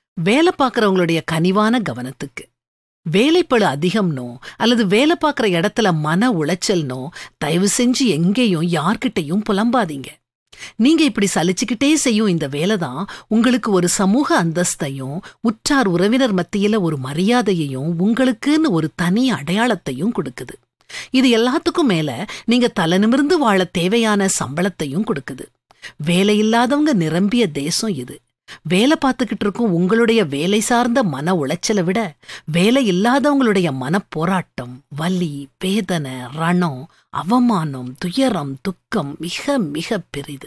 வேலை பார்க்கறவங்களுடைய கனிவான கவனத்துக்கு வேலைப்பளு அதிகம்னோ அல்லது வேலை பார்க்குற இடத்துல மன உளைச்சல்னோ தயவு செஞ்சு எங்கேயும் யார்கிட்டயும் புலம்பாதீங்க நீங்க இப்படி சலிச்சுக்கிட்டே செய்யும் இந்த வேலை தான் உங்களுக்கு ஒரு சமூக அந்தஸ்தையும் உற்றார் உறவினர் மத்தியில ஒரு மரியாதையையும் உங்களுக்குன்னு ஒரு தனி அடையாளத்தையும் கொடுக்குது இது எல்லாத்துக்கும் மேல நீங்க தலை நிமிர்ந்து வாழ தேவையான சம்பளத்தையும் கொடுக்குது வேலை இல்லாதவங்க நிரம்பிய தேசம் இது வேலை பார்த்துக்கிட்டு இருக்கும் உங்களுடைய வேலை சார்ந்த மன உளைச்சலை விட வேலை இல்லாதவங்களுடைய மனப்போராட்டம் வலி வேதனை ரணம் அவமானம் துயரம் துக்கம் மிக மிக பெரிது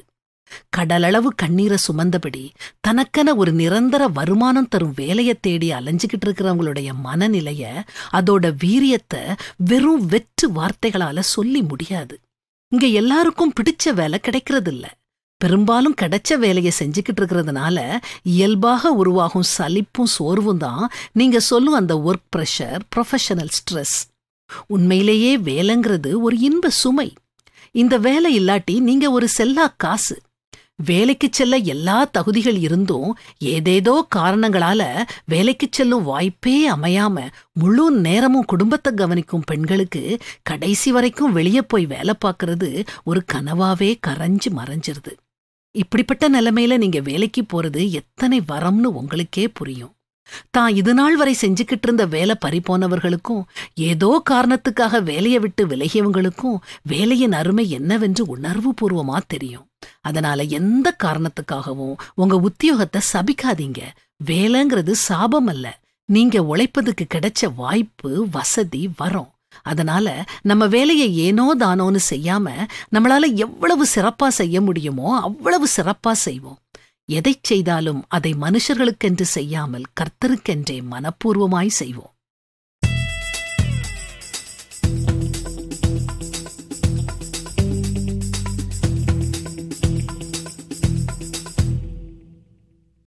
கடலளவு கண்ணீரை சுமந்தபடி தனக்கென ஒரு நிரந்தர வருமானம் தரும் வேலையை தேடி அலைஞ்சுக்கிட்டு இருக்கிறவங்களுடைய மனநிலைய அதோட வீரியத்தை வெறும் வெற்று வார்த்தைகளால சொல்லி முடியாது இங்க எல்லாருக்கும் பிடிச்ச வேலை கிடைக்கிறதில்ல பெரும்பாலும் கிடைச்ச வேலையை செஞ்சுக்கிட்டு இருக்கிறதுனால இயல்பாக உருவாகும் சலிப்பும் சோர்வும் தான் நீங்க சொல்லும் அந்த ஒர்க் ப்ரெஷர் ப்ரொஃபஷனல் ஸ்ட்ரெஸ் உண்மையிலேயே வேலைங்கிறது ஒரு இன்ப சுமை இந்த வேலை இல்லாட்டி நீங்க ஒரு செல்லா காசு வேலைக்கு செல்ல எல்லா தகுதிகள் இருந்தும் ஏதேதோ காரணங்களால வேலைக்கு செல்லும் வாய்ப்பே அமையாம முழு நேரமும் குடும்பத்தை கவனிக்கும் பெண்களுக்கு கடைசி வரைக்கும் வெளியே போய் வேலை பார்க்கறது ஒரு கனவாவே கரைஞ்சு மறைஞ்சிருது இப்படிப்பட்ட நிலைமையில நீங்க வேலைக்கு போறது எத்தனை வரம்னு உங்களுக்கே புரியும் தான் இது நாள் வரை செஞ்சுக்கிட்டு இருந்த வேலை பறிபோனவர்களுக்கும் ஏதோ காரணத்துக்காக வேலையை விட்டு விலகியவங்களுக்கும் வேலையின் அருமை என்னவென்று உணர்வு பூர்வமா தெரியும் அதனால எந்த காரணத்துக்காகவும் உங்க உத்தியோகத்தை சபிக்காதீங்க வேலைங்கிறது சாபம் அல்ல நீங்க உழைப்பதுக்கு கிடைச்ச வாய்ப்பு வசதி வரும் அதனால நம்ம வேலையை ஏனோ தானோன்னு செய்யாம நம்மளால எவ்வளவு சிறப்பா செய்ய முடியுமோ அவ்வளவு சிறப்பா செய்வோம் எதைச் செய்தாலும் அதை மனுஷர்களுக்கென்று செய்யாமல் கர்த்தருக்கென்றே மனப்பூர்வமாய் செய்வோம்